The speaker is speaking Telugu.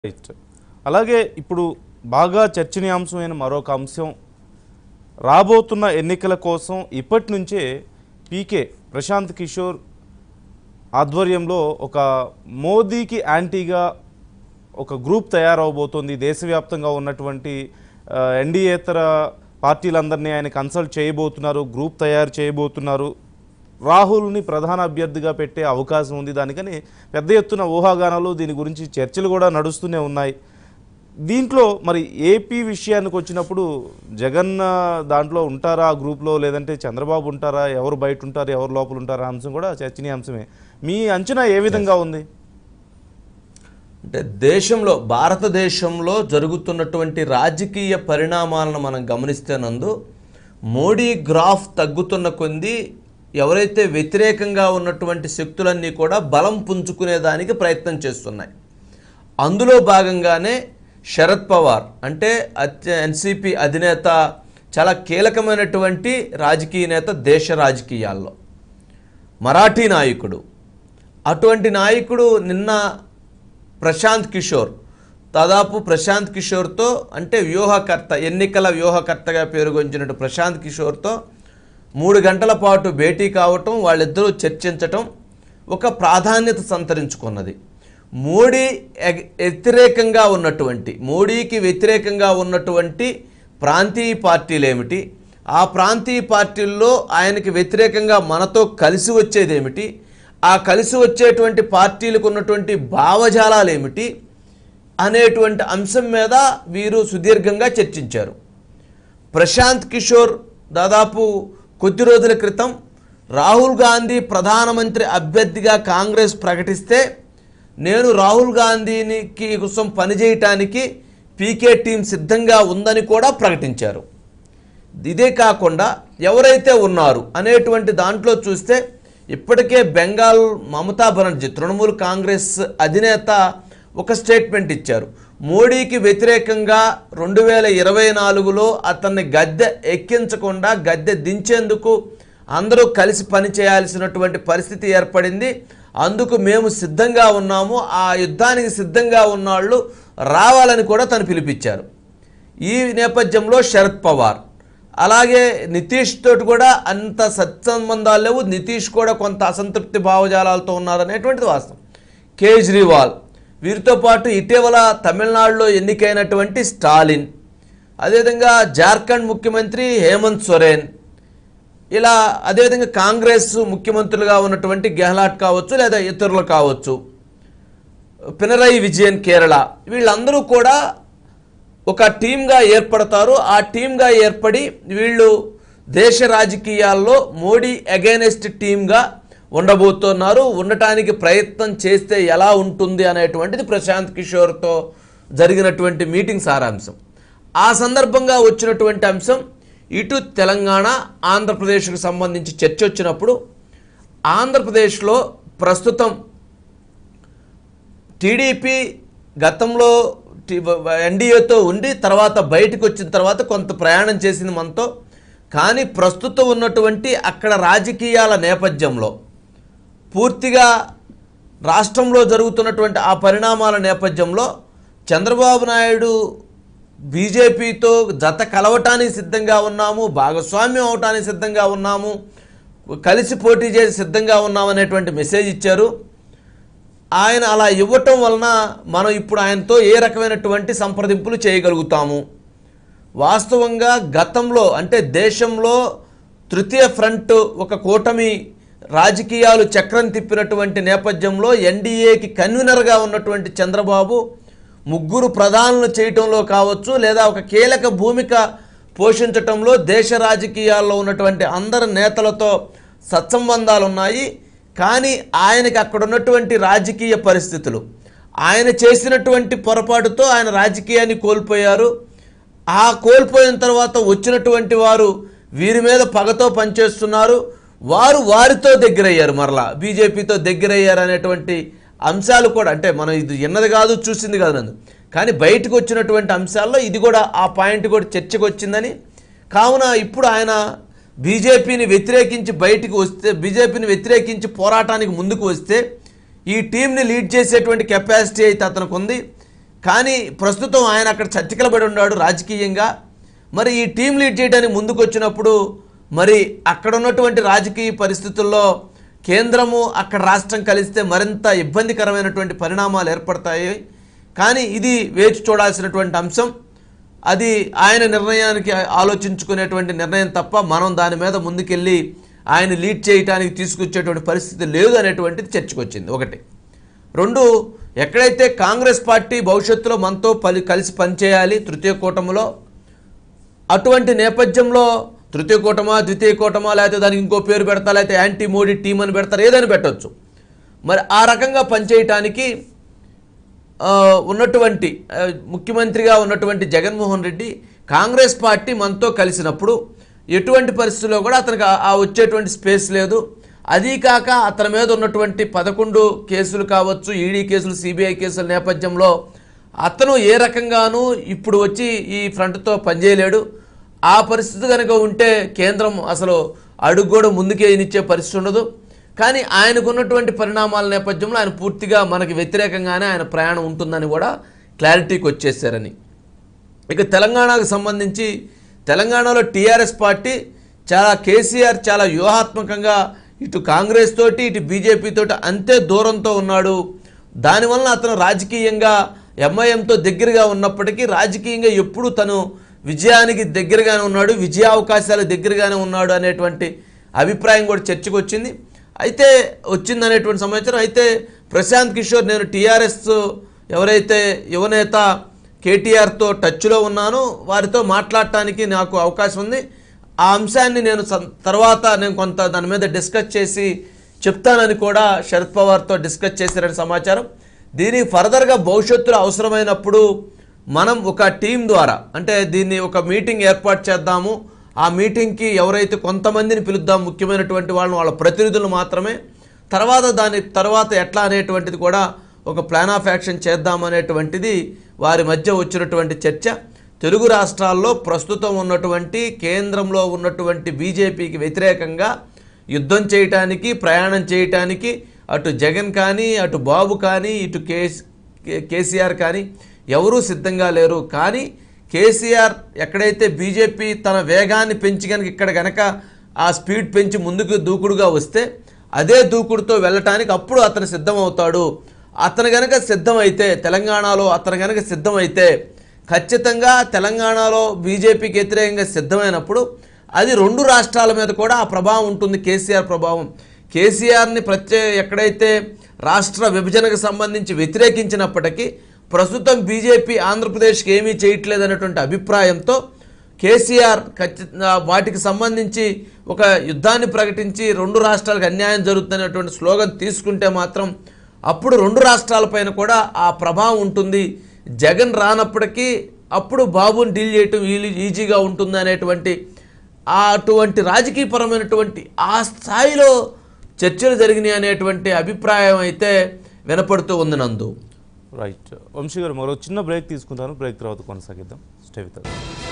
రైట్ అలాగే ఇప్పుడు బాగా చర్చనీయాంశమైన మరొక అంశం రాబోతున్న ఎన్నికల కోసం ఇప్పటి నుంచే పీకే ప్రశాంత్ కిషోర్ ఆధ్వర్యంలో ఒక మోదీకి యాంటీగా ఒక గ్రూప్ తయారవబోతోంది దేశవ్యాప్తంగా ఉన్నటువంటి ఆ, ఎన్డీఏతర పార్టీలందరినీ ఆయన కన్సల్ట్ చేయబోతున్నారు గ్రూప్ తయారు చేయబోతున్నారు రాహుల్ని ప్రధాన అభ్యర్థిగా పెట్టే అవకాశం ఉంది దానికని పెద్ద ఎత్తున ఊహాగానాలు దీని గురించి చర్చలు కూడా నడుస్తూనే ఉన్నాయి దీంట్లో మరి ఏపీ విషయానికి వచ్చినప్పుడు జగన్ ఆ, దాంట్లో ఉంటారా ఆ గ్రూప్లో లేదంటే చంద్రబాబు ఉంటారా ఎవరు బయట ఉంటారు ఎవరు లోపల ఉంటారా అంశం కూడా చర్చనీయాంశమే మీ అంచనా ఏ విధంగా ఉంది అంటే దేశంలో భారతదేశంలో జరుగుతున్నటువంటి రాజకీయ పరిణామాలను మనం గమనిస్తే నందు మోడీ గ్రాఫ్ తగ్గుతున్న కొంది ఎవరైతే వ్యతిరేకంగా ఉన్నటువంటి శక్తులన్నీ కూడా బలం పుంజుకునేదానికి ప్రయత్నం చేస్తున్నాయి అందులో భాగంగానే శరద్ పవార్ అంటే ఎన్సిపి అధినేత చాలా కీలకమైనటువంటి రాజకీయ నేత దేశ రాజకీయాల్లో మరాఠీ నాయకుడు అటువంటి నాయకుడు నిన్న ప్రశాంత్ కిషోర్ దాదాపు ప్రశాంత్ కిషోర్తో అంటే వ్యూహకర్త ఎన్నికల వ్యూహకర్తగా పేరుగొంచినట్టు ప్రశాంత్ కిషోర్తో మూడు గంటల పాటు భేటీ కావటం వాళ్ళిద్దరూ చర్చించటం ఒక ప్రాధాన్యత సంతరించుకున్నది మోడీ ఎగ్- వ్యతిరేకంగా ఉన్నటువంటి మోడీకి వ్యతిరేకంగా ఉన్నటువంటి ప్రాంతీయ పార్టీలు ఏమిటి ఆ ప్రాంతీయ పార్టీల్లో ఆయనకి వ్యతిరేకంగా మనతో కలిసి వచ్చేదేమిటి ఆ కలిసి వచ్చేటువంటి పార్టీలకు ఉన్నటువంటి భావజాలాలు ఏమిటి అనేటువంటి అంశం మీద వీరు సుదీర్ఘంగా చర్చించారు ప్రశాంత్ కిషోర్ దాదాపు కొద్ది రోజుల క్రితం రాహుల్ గాంధీ ప్రధానమంత్రి అభ్యర్థిగా కాంగ్రెస్ ప్రకటిస్తే నేను రాహుల్ గాంధీనికి కోసం పనిచేయటానికి పీకే టీం సిద్ధంగా ఉందని కూడా ప్రకటించారు ఇదే కాకుండా ఎవరైతే ఉన్నారు అనేటువంటి దాంట్లో చూస్తే ఇప్పటికే బెంగాల్ మమతా బెనర్జీ తృణమూల్ కాంగ్రెస్ అధినేత ఒక స్టేట్మెంట్ ఇచ్చారు మోడీకి వ్యతిరేకంగా రెండు వేల ఇరవై నాలుగులో అతన్ని గద్దె ఎక్కించకుండా గద్దె దించేందుకు అందరూ కలిసి పనిచేయాల్సినటువంటి పరిస్థితి ఏర్పడింది అందుకు మేము సిద్ధంగా ఉన్నాము ఆ యుద్ధానికి సిద్ధంగా ఉన్నవాళ్ళు రావాలని కూడా తను పిలిపించారు ఈ నేపథ్యంలో శరద్ పవార్ అలాగే నితీష్ తోటి కూడా అంత సత్సంబంధాలు లేవు నితీష్ కూడా కొంత అసంతృప్తి భావజాలాలతో ఉన్నారనేటువంటిది వాస్తవం కేజ్రీవాల్ వీరితో పాటు ఇటీవల తమిళనాడులో ఎన్నికైనటువంటి స్టాలిన్ అదేవిధంగా జార్ఖండ్ ముఖ్యమంత్రి హేమంత్ సొరేన్ ఇలా అదేవిధంగా కాంగ్రెస్ ముఖ్యమంత్రులుగా ఉన్నటువంటి గెహ్లాట్ కావచ్చు లేదా ఇతరులు కావచ్చు పినరయి విజయన్ కేరళ వీళ్ళందరూ కూడా ఒక టీంగా ఏర్పడతారు ఆ టీంగా ఏర్పడి వీళ్ళు దేశ రాజకీయాల్లో మోడీ అగైనెస్ట్ టీంగా ఉండబోతున్నారు ఉండటానికి ప్రయత్నం చేస్తే ఎలా ఉంటుంది అనేటువంటిది ప్రశాంత్ కిషోర్తో జరిగినటువంటి మీటింగ్ సారాంశం ఆ సందర్భంగా వచ్చినటువంటి అంశం ఇటు తెలంగాణ ఆంధ్రప్రదేశ్కు సంబంధించి చర్చ వచ్చినప్పుడు ఆంధ్రప్రదేశ్లో ప్రస్తుతం టీడీపీ గతంలో టి- ఎన్డీఏతో ఉండి తర్వాత బయటకు వచ్చిన తర్వాత కొంత ప్రయాణం చేసింది మనతో కానీ ప్రస్తుతం ఉన్నటువంటి అక్కడ రాజకీయాల నేపథ్యంలో పూర్తిగా రాష్ట్రంలో జరుగుతున్నటువంటి ఆ పరిణామాల నేపథ్యంలో చంద్రబాబు నాయుడు బీజేపీతో జత కలవటానికి సిద్ధంగా ఉన్నాము భాగస్వామ్యం అవటానికి సిద్ధంగా ఉన్నాము కలిసి పోటీ చేసి సిద్ధంగా ఉన్నాము అనేటువంటి మెసేజ్ ఇచ్చారు ఆయన అలా ఇవ్వటం వలన మనం ఇప్పుడు ఆయనతో ఏ రకమైనటువంటి సంప్రదింపులు చేయగలుగుతాము వాస్తవంగా గతంలో అంటే దేశంలో తృతీయ ఫ్రంట్ ఒక కూటమి రాజకీయాలు చక్రం తిప్పినటువంటి నేపథ్యంలో ఎన్డీఏకి కన్వీనర్గా ఉన్నటువంటి చంద్రబాబు ముగ్గురు ప్రధానులు చేయటంలో కావచ్చు లేదా ఒక కీలక భూమిక పోషించటంలో దేశ రాజకీయాల్లో ఉన్నటువంటి అందరి నేతలతో సత్సంబంధాలు ఉన్నాయి కానీ ఆయనకి అక్కడ ఉన్నటువంటి రాజకీయ పరిస్థితులు ఆయన చేసినటువంటి పొరపాటుతో ఆయన రాజకీయాన్ని కోల్పోయారు ఆ కోల్పోయిన తర్వాత వచ్చినటువంటి వారు వీరి మీద పగతో పనిచేస్తున్నారు వారు వారితో దగ్గరయ్యారు మరలా బీజేపీతో దగ్గరయ్యారు అనేటువంటి అంశాలు కూడా అంటే మనం ఇది విన్నది కాదు చూసింది కాదు నందు కానీ బయటకు వచ్చినటువంటి అంశాల్లో ఇది కూడా ఆ పాయింట్ కూడా చర్చకు వచ్చిందని కావున ఇప్పుడు ఆయన బీజేపీని వ్యతిరేకించి బయటికి వస్తే బీజేపీని వ్యతిరేకించి పోరాటానికి ముందుకు వస్తే ఈ టీంని లీడ్ చేసేటువంటి కెపాసిటీ అయితే అతనికి ఉంది కానీ ప్రస్తుతం ఆయన అక్కడ చర్చకలబడి ఉన్నాడు రాజకీయంగా మరి ఈ టీం లీడ్ చేయడానికి ముందుకు వచ్చినప్పుడు మరి అక్కడ ఉన్నటువంటి రాజకీయ పరిస్థితుల్లో కేంద్రము అక్కడ రాష్ట్రం కలిస్తే మరింత ఇబ్బందికరమైనటువంటి పరిణామాలు ఏర్పడతాయి కానీ ఇది వేచి చూడాల్సినటువంటి అంశం అది ఆయన నిర్ణయానికి ఆలోచించుకునేటువంటి నిర్ణయం తప్ప మనం దాని మీద ముందుకెళ్ళి ఆయన లీడ్ చేయడానికి తీసుకొచ్చేటువంటి పరిస్థితి లేదు అనేటువంటిది చర్చకు వచ్చింది ఒకటి రెండు ఎక్కడైతే కాంగ్రెస్ పార్టీ భవిష్యత్తులో మనతో పలి కలిసి పనిచేయాలి తృతీయ కూటమిలో అటువంటి నేపథ్యంలో తృతీయ కూటమా ద్వితీయ కూటమా లేకపోతే దానికి ఇంకో పేరు పెడతా లేకపోతే యాంటీ మోడీ టీం అని పెడతారు ఏదైనా పెట్టవచ్చు మరి ఆ రకంగా పనిచేయటానికి ఆ, ఉన్నటువంటి ఆ, ముఖ్యమంత్రిగా ఉన్నటువంటి జగన్మోహన్ రెడ్డి కాంగ్రెస్ పార్టీ మనతో కలిసినప్పుడు ఎటువంటి పరిస్థితుల్లో కూడా అతనికి ఆ- ఆ వచ్చేటువంటి స్పేస్ లేదు అదీ కాక అతని మీద ఉన్నటువంటి పదకొండు కేసులు కావచ్చు ఈడీ కేసులు సిబిఐ కేసుల నేపథ్యంలో అతను ఏ రకంగానూ ఇప్పుడు వచ్చి ఈ ఫ్రంట్తో పనిచేయలేడు ఆ పరిస్థితి కనుక ఉంటే కేంద్రం అసలు అడుగు కూడా ముందుకే ఇనిచ్చే పరిస్థితి ఉండదు కానీ ఆయనకున్నటువంటి పరిణామాల నేపథ్యంలో ఆయన పూర్తిగా మనకి వ్యతిరేకంగానే ఆయన ప్రయాణం ఉంటుందని కూడా క్లారిటీకి వచ్చేసారని ఇక తెలంగాణకు సంబంధించి తెలంగాణలో టీఆర్ఎస్ పార్టీ చాలా కేసీఆర్ చాలా వ్యూహాత్మకంగా ఇటు కాంగ్రెస్ తోటి ఇటు బీజేపీ తోటి అంతే దూరంతో ఉన్నాడు దానివల్ల అతను రాజకీయంగా ఎంఐఎంతో దగ్గరగా ఉన్నప్పటికీ రాజకీయంగా ఎప్పుడు తను విజయానికి దగ్గరగానే ఉన్నాడు విజయ అవకాశాలు దగ్గరగానే ఉన్నాడు అనేటువంటి అభిప్రాయం కూడా చర్చకు వచ్చింది అయితే వచ్చిందనేటువంటి సమాచారం అయితే ప్రశాంత్ కిషోర్ నేను టీఆర్ఎస్ ఎవరైతే యువనేత కేటీఆర్తో టచ్లో ఉన్నానో వారితో మాట్లాడటానికి నాకు అవకాశం ఉంది ఆ అంశాన్ని నేను సం- తర్వాత నేను కొంత దాని మీద డిస్కస్ చేసి చెప్తానని కూడా శరద్ పవార్తో డిస్కస్ చేశారని సమాచారం దీనికి ఫర్దర్గా భవిష్యత్తులో అవసరమైనప్పుడు మనం ఒక టీం ద్వారా అంటే దీన్ని ఒక మీటింగ్ ఏర్పాటు చేద్దాము ఆ మీటింగ్కి ఎవరైతే కొంతమందిని పిలుద్దాం ముఖ్యమైనటువంటి వాళ్ళని వాళ్ళ ప్రతినిధులు మాత్రమే తర్వాత దాని తర్వాత ఎట్లా అనేటువంటిది కూడా ఒక ప్లాన్ ఆఫ్ యాక్షన్ చేద్దామనేటువంటిది వారి మధ్య వచ్చినటువంటి చర్చ తెలుగు రాష్ట్రాల్లో ప్రస్తుతం ఉన్నటువంటి కేంద్రంలో ఉన్నటువంటి బీజేపీకి వ్యతిరేకంగా యుద్ధం చేయటానికి ప్రయాణం చేయటానికి అటు జగన్ కానీ అటు బాబు కానీ ఇటు కేస్ కే- కేసీఆర్ కానీ ఎవరూ సిద్ధంగా లేరు కానీ కేసీఆర్ ఎక్కడైతే బీజేపీ తన వేగాన్ని పెంచి కనుక ఇక్కడ గనక ఆ స్పీడ్ పెంచి ముందుకు దూకుడుగా వస్తే అదే దూకుడుతో వెళ్ళటానికి అప్పుడు అతను సిద్ధమవుతాడు అతను గనక సిద్ధమైతే తెలంగాణలో అతను గనక సిద్ధమైతే ఖచ్చితంగా తెలంగాణలో బీజేపీకి వ్యతిరేకంగా సిద్ధమైనప్పుడు అది రెండు రాష్ట్రాల మీద కూడా ఆ ప్రభావం ఉంటుంది కేసీఆర్ ప్రభావం కేసీఆర్ని ప్రత్యే ఎక్కడైతే రాష్ట్ర విభజనకు సంబంధించి వ్యతిరేకించినప్పటికీ ప్రస్తుతం బీజేపీ ఆంధ్రప్రదేశ్కి ఏమీ చేయట్లేదనేటువంటి అభిప్రాయంతో కేసీఆర్ ఖచ్చితంగా వాటికి సంబంధించి ఒక యుద్ధాన్ని ప్రకటించి రెండు రాష్ట్రాలకు అన్యాయం జరుగుతున్నటువంటి స్లోగన్ తీసుకుంటే మాత్రం అప్పుడు రెండు రాష్ట్రాలపైన కూడా ఆ ప్రభావం ఉంటుంది జగన్ రానప్పటికీ అప్పుడు బాబుని డీల్ చేయటం ఈలీ- ఈజీగా ఉంటుంది అనేటువంటి ఆ అటువంటి రాజకీయపరమైనటువంటి ఆ స్థాయిలో చర్చలు జరిగినాయి అనేటువంటి అభిప్రాయం అయితే వినపడుతూ ఉంది నందు రైట్ వంశీ గారు మరో చిన్న బ్రేక్ తీసుకుంటాను బ్రేక్ తర్వాత కొనసాగిద్దాం స్టే విత్ us.